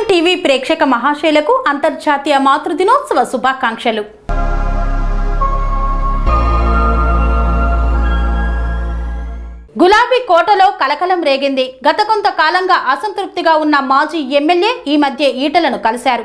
S M TV ప్రేక్షక మహాశైలకు అంతర్జాతీయ మాతృదినోత్సవ శుభాకాంక్షలు గులాబీ కోటలో కలకలం రేగింది గత కొంతకాలంగా అసంతృప్తిగా ఉన్న మాజీ ఎమ్మెల్యే ఈ మధ్య ఈటలను కలిశారు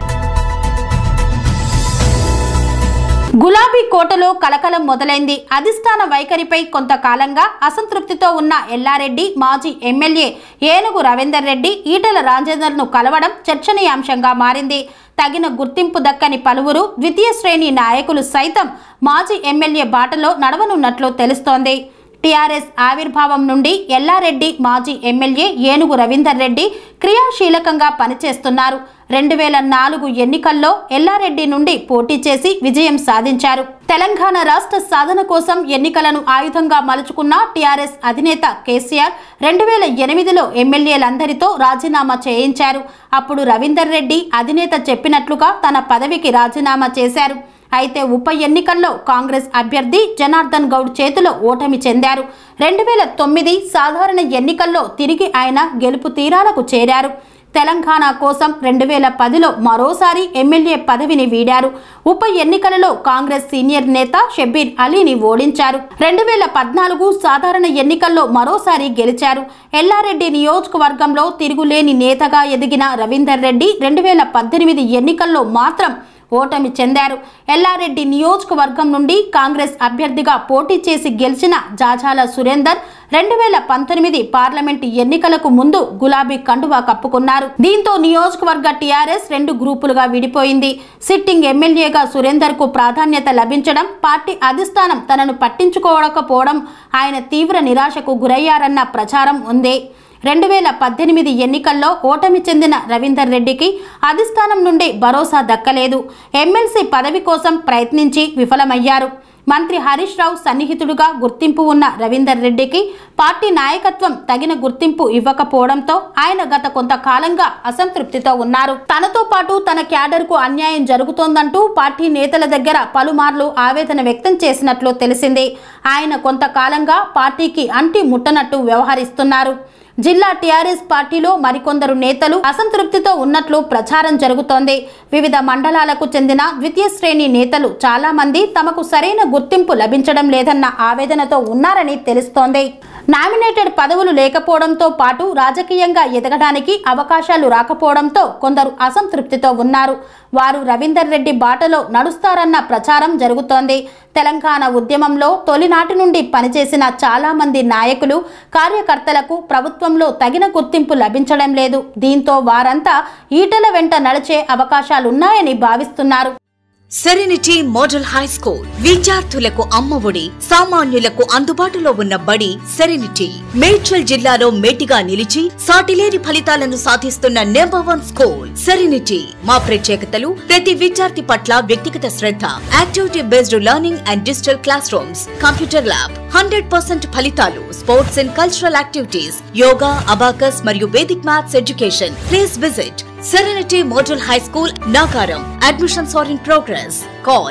గులాబీ కోటలో కలకలం మొదలైంది అధిష్టాన వైఖరిపై కొంతకాలంగా అసంతృప్తితో ఉన్న ఎల్లారెడ్డి మాజీ ఎమ్మెల్యే ఏనుగు రవీందర్ రెడ్డి ఈటల రాజేందర్ను కలవడం చర్చనీయాంశంగా మారింది తగిన గుర్తింపు దక్కని పలువురు ద్వితీయ శ్రేణి నాయకులు సైతం మాజీ ఎమ్మెల్యే బాటలో నడవనున్నట్లు తెలుస్తోంది టీఆర్ఎస్ ఆవిర్భావం నుండి ఎల్లారెడ్డి మాజీ ఎమ్మెల్యే ఏనుగు రవీందర్ రెడ్డి క్రియాశీలకంగా పనిచేస్తున్నారు రెండు వేల నాలుగు ఎన్నికల్లో ఎల్లారెడ్డి నుండి పోటీ చేసి విజయం సాధించారు తెలంగాణ రాష్ట్ర సాధన కోసం ఎన్నికలను ఆయుధంగా మలుచుకున్న టీఆర్ఎస్ అధినేత కేసీఆర్ రెండు వేల ఎనిమిదిలో ఎమ్మెల్యేలందరితో రాజీనామా చేయించారు అప్పుడు రవీందర్ రెడ్డి అధినేత చెప్పినట్లుగా తన పదవికి రాజీనామా చేశారు అయితే ఉప ఎన్నికల్లో కాంగ్రెస్ అభ్యర్థి జనార్దన్ గౌడ్ చేతిలో ఓటమి చెందారు రెండు వేల తొమ్మిది సాధారణ ఎన్నికల్లో తిరిగి ఆయన గెలుపు తీరాలకు చేరారు తెలంగాణ కోసం రెండు వేల పదిలో మరోసారి ఎమ్మెల్యే పదవిని వీడారు ఉప ఎన్నికలలో కాంగ్రెస్ సీనియర్ నేత షబ్బీర్ అలీని ఓడించారు రెండు వేల పద్నాలుగు సాధారణ ఎన్నికల్లో మరోసారి గెలిచారు ఎల్లారెడ్డి నియోజకవర్గంలో తిరుగులేని నేతగా ఎదిగిన రవీందర్ రెడ్డి రెండు వేల పద్దెనిమిది ఎన్నికల్లో మాత్రం ఓటమి చెందారు ఎల్లారెడ్డి నియోజకవర్గం నుండి కాంగ్రెస్ అభ్యర్థిగా పోటీ చేసి గెలిచిన జాజాల సురేందర్ రెండు వేల పంతొమ్మిది పార్లమెంటు ఎన్నికలకు ముందు గులాబీ కండువా కప్పుకున్నారు దీంతో నియోజకవర్గ టీఆర్ఎస్ రెండు గ్రూపులుగా విడిపోయింది సిట్టింగ్ ఎమ్మెల్యేగా సురేందర్ కు ప్రాధాన్యత లభించడం పార్టీ అధిష్టానం తనను పట్టించుకోకపోవడం ఆయన తీవ్ర నిరాశకు గురయ్యారన్న ప్రచారం ఉంది రెండు వేల పద్దెనిమిది ఎన్నికల్లో ఓటమి చెందిన రవీందర్ రెడ్డికి అధిష్టానం నుండి భరోసా దక్కలేదు ఎమ్మెల్సీ పదవి కోసం ప్రయత్నించి విఫలమయ్యారు మంత్రి హరీష్ రావు సన్నిహితుడుగా గుర్తింపు ఉన్న రవీందర్ రెడ్డికి పార్టీ నాయకత్వం తగిన గుర్తింపు ఇవ్వకపోవడంతో ఆయన గత కొంతకాలంగా అసంతృప్తితో ఉన్నారు తనతో పాటు తన క్యాడర్కు అన్యాయం జరుగుతోందంటూ పార్టీ నేతల దగ్గర పలుమార్లు ఆవేదన వ్యక్తం చేసినట్లు తెలిసింది ఆయన కొంతకాలంగా పార్టీకి అంటి ముట్టనట్టు వ్యవహరిస్తున్నారు జిల్లా టీఆర్ఎస్ పార్టీలో మరికొందరు నేతలు అసంతృప్తితో ఉన్నట్లు ప్రచారం జరుగుతోంది వివిధ మండలాలకు చెందిన ద్వితీయ శ్రేణి నేతలు చాలా మంది తమకు సరైన గుర్తింపు లభించడం లేదన్న ఆవేదనతో ఉన్నారని తెలుస్తోంది నామినేటెడ్ పదవులు లేకపోవడంతో పాటు రాజకీయంగా ఎదగడానికి అవకాశాలు రాకపోవడంతో కొందరు అసంతృప్తితో ఉన్నారు వారు రవీందర్ రెడ్డి బాటలో నడుస్తారన్న ప్రచారం జరుగుతోంది తెలంగాణ ఉద్యమంలో తొలినాటి నుండి పనిచేసిన చాలా మంది నాయకులు కార్యకర్తలకు ప్రభుత్వంలో తగిన గుర్తింపు లభించడం లేదు దీంతో వారంతా ఈటల వెంట నడిచే అవకాశాలున్నాయని భావిస్తున్నారు సెరెనిటీ మోడల్ హై స్కూల్ విద్యార్థులకు అమ్మఒడి సామాన్యులకు అందుబాటులో ఉన్న బడి సెరెనిటీ మేడ్చల్ జిల్లాలో మేటిగా నిలిచి సాటిలేని ఫలితాలను సాధిస్తున్న నెంబర్ వన్ స్కూల్ సెరెనిటీ మా ప్రత్యేకతలు ప్రతి విద్యార్థి పట్ల వ్యక్తిగత శ్రద్ధ activity based learning and digital classrooms computer lab hundred percent ఫలితాలు sports and cultural activities yoga abacus మరియు Vedic maths education please visit Serenity Model High School, Nagaram. Admissions are in progress. Call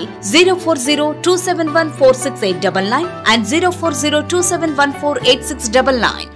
040 and 040